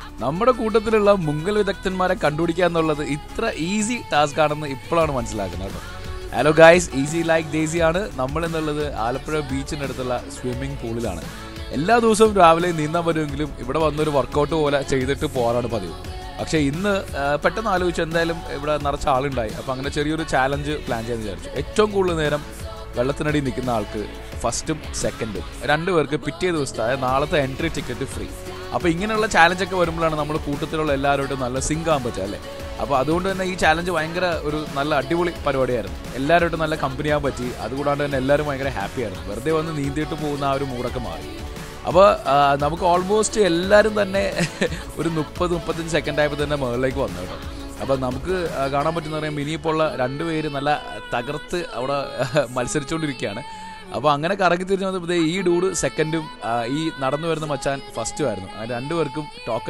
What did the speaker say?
നമ്മുടെ കൂട്ടത്തിലുള്ള മുങ്ങൽ വിദഗ്ധന്മാരെ കണ്ടുപിടിക്കുക എന്നുള്ളത് ഇത്ര ഈസി ടാസ്ക് ആണെന്ന് ഇപ്പോഴാണ് മനസ്സിലാക്കുന്നത് കേട്ടോ ഹലോ ഗായ്സ് ഈസി ലൈക്ക് ഡേസി ആണ് നമ്മൾ എന്നുള്ളത് ആലപ്പുഴ ബീച്ചിൻ്റെ അടുത്തുള്ള സ്വിമ്മിംഗ് പൂളിലാണ് എല്ലാ ദിവസവും രാവിലെ നീന്താൻ പറ്റുമെങ്കിലും ഇവിടെ വന്നൊരു വർക്കൗട്ട് പോലെ ചെയ്തിട്ട് പോകാനാണ് പതിവ് പക്ഷേ ഇന്ന് ആ, പെട്ടെന്ന് ആലോചിച്ചു എന്തായാലും ഇവിടെ നിറച്ച ആളുണ്ടായി അപ്പോൾ അങ്ങനെ ചെറിയൊരു ചാലഞ്ച് പ്ലാൻ ചെയ്യാൻ വിചാരിച്ചു ഏറ്റവും കൂടുതൽ നേരം വെള്ളത്തിനടി നിൽക്കുന്ന ആൾക്ക് ഫസ്റ്റും സെക്കൻഡും രണ്ടുപേർക്ക് പിറ്റേ ദിവസത്തെ അതായത് നാളത്തെ എൻട്രി ടിക്കറ്റ് ഫ്രീ അപ്പോൾ ഇങ്ങനെയുള്ള ചാലഞ്ച് ഒക്കെ വരുമ്പോഴാണ് നമ്മൾ കൂട്ടത്തിലുള്ള എല്ലാവരോടും നല്ല സിങ്ക് ആകാൻ പറ്റുക അല്ലേ അപ്പോൾ അതുകൊണ്ട് തന്നെ ഈ ചാലഞ്ച് ഭയങ്കര ഒരു നല്ല അടിപൊളി പരിപാടിയായിരുന്നു എല്ലാവരോട്ടും നല്ല കമ്പനി ആകാൻ പറ്റി അതുകൂടാണ്ട് തന്നെ എല്ലാവരും ഭയങ്കര ഹാപ്പി ആയിരുന്നു വെറുതെ വന്ന് നീന്തിയിട്ട് പോകുന്ന ആ ഒരു മൂടൊക്കെ മാറി അപ്പോൾ നമുക്ക് ഓൾമോസ്റ്റ് എല്ലാവരും തന്നെ ഒരു മുപ്പത് മുപ്പത്തഞ്ച് സെക്കൻഡ് ആയപ്പോൾ തന്നെ മുകളിലേക്ക് വന്നു കേട്ടോ അപ്പോൾ നമുക്ക് ആ, കാണാൻ പറ്റുന്ന പറയുമ്പോൾ ഇനിയിപ്പോൾ ഉള്ള രണ്ടുപേര് നല്ല തകർത്ത് അവിടെ മത്സരിച്ചുകൊണ്ടിരിക്കുകയാണ് അപ്പോൾ അങ്ങനെ കറങ്ങി തിരിഞ്ഞ് വന്നപ്പോൾ ദേ ഈ ഡൂഡ് സെക്കൻഡും ഈ നടന്നു വരുന്ന മച്ചാൻ ഫസ്റ്റും ആയിരുന്നു ആ രണ്ടുപേർക്കും ടോക്കൺ